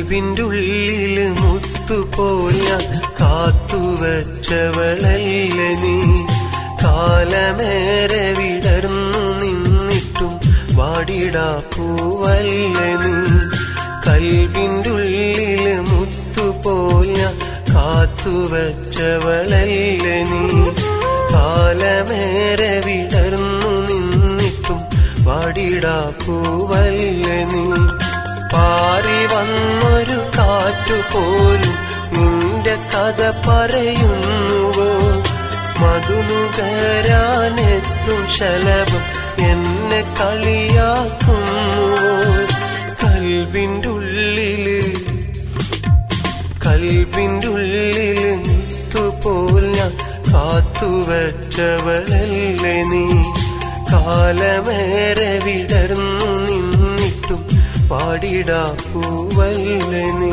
കൽബിൻ്റെ ഉള്ളില് മുത്തുപോൽ ഞാൻ കാത്തുവച്ചവളല്ലേ നീ കാലമേറെ വിടർന്നു നിന്നിട്ടും വാടിടാ പൂവല്ലേ നീ കൽബിൻ്റെ ഉള്ളില് മുത്തുപോൽ ഞാൻ കാത്തുവച്ചവളല്ലേ നീ കാലമേറെ വിടർന്നു നിന്നിട്ടും വാടിടാ പൂവല്ലേ നീ പാറി വന്നൊരു കാറ്റുപോലും നിന്റെ കഥ പറയുന്നുവോ മധുനുകരാനെത്തും ശലഭം എന്നെ കളിയാക്കുന്നുവോ കൽബിൻ്റെ ഉള്ളില് കൽബിൻ്റെ ഉള്ളില് മുത്തുപോൽ ഞാൻ കാത്തുവച്ചവളല്ലേ നീ കാലമേറെ വിടർന്നു നിന്നിട്ടും പാടിടാ പൂവല്ലേ നീ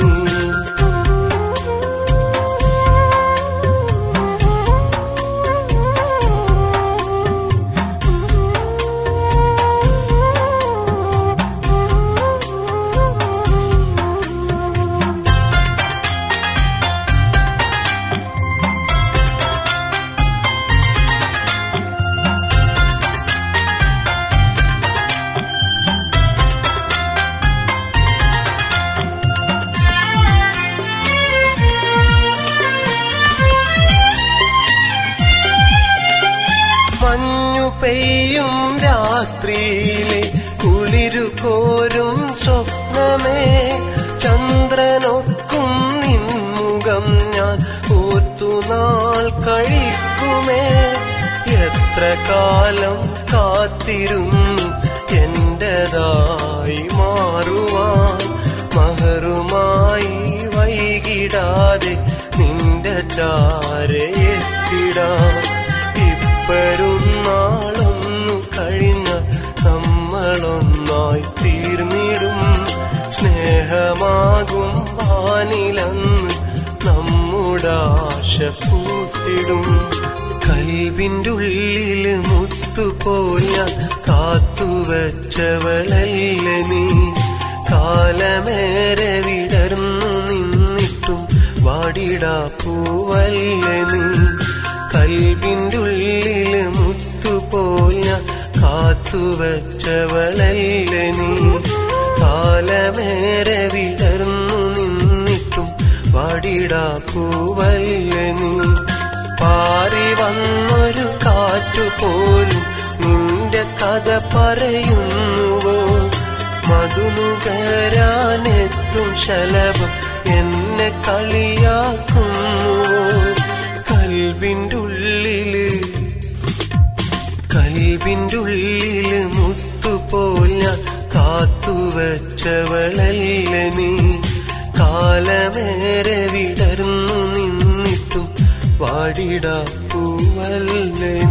മഞ്ഞു പെയ്യും രാത്രിയിലെ കുളിരു കോരും സ്വപ്നമേ ചന്ദ്രനൊക്കും നിൻമുഖം ഞാൻ ഓർത്തുനാൾ കഴിക്കുമേ എത്ര കാലം കാത്തിരുന്നു എന്റേതായി മാറുവാൻ മഹറുമായി വൈകിടാതെ നിന്റെ ചാരയെത്തിടാൻ ഇപ്പരുന്നാളൊന്നു കഴിഞ്ഞ നമ്മളൊന്നായി തീർന്നിടും സ്നേഹമാകും വാനിലന്ന് നമ്മുടാശ പൂത്തിടും കൽവിൻ്റെ ഉള്ളില് മുത്തുപോൽ ഞാൻ കാത്തുവച്ചവളല്ലേ നീ കാലമേറെ വിടർന്നു നിന്നിട്ടും വാടിടാ പൂവല്ലേ നീ കൽവിൻ്റെ ഉള്ളില് മുത്തുപോൽ ഞാൻ കാത്തുവച്ചവളല്ലേ നീ കാലമേറെ വിടർന്നു നിന്നിട്ടും വാടിടാ പൂവല്ലേ നീ പാറി വന്നൊരു കാറ്റുപോലും നിന്റെ കഥ പറയുന്നുവോ മധുനുകരാനെത്തും ശലഭം എന്നെ കളിയാക്കുന്നുവോ കൽവിൻ്റെ ഉള്ളില് കൽവിൻ്റെ ഉള്ളില് മുത്തുപോൽ ഞാൻ കാത്തുവച്ചവളല്ലേ നീ കാലമേറെ വിടർന്നു നിന്നിട്ടും വാടിടാ പൂവല്ലേ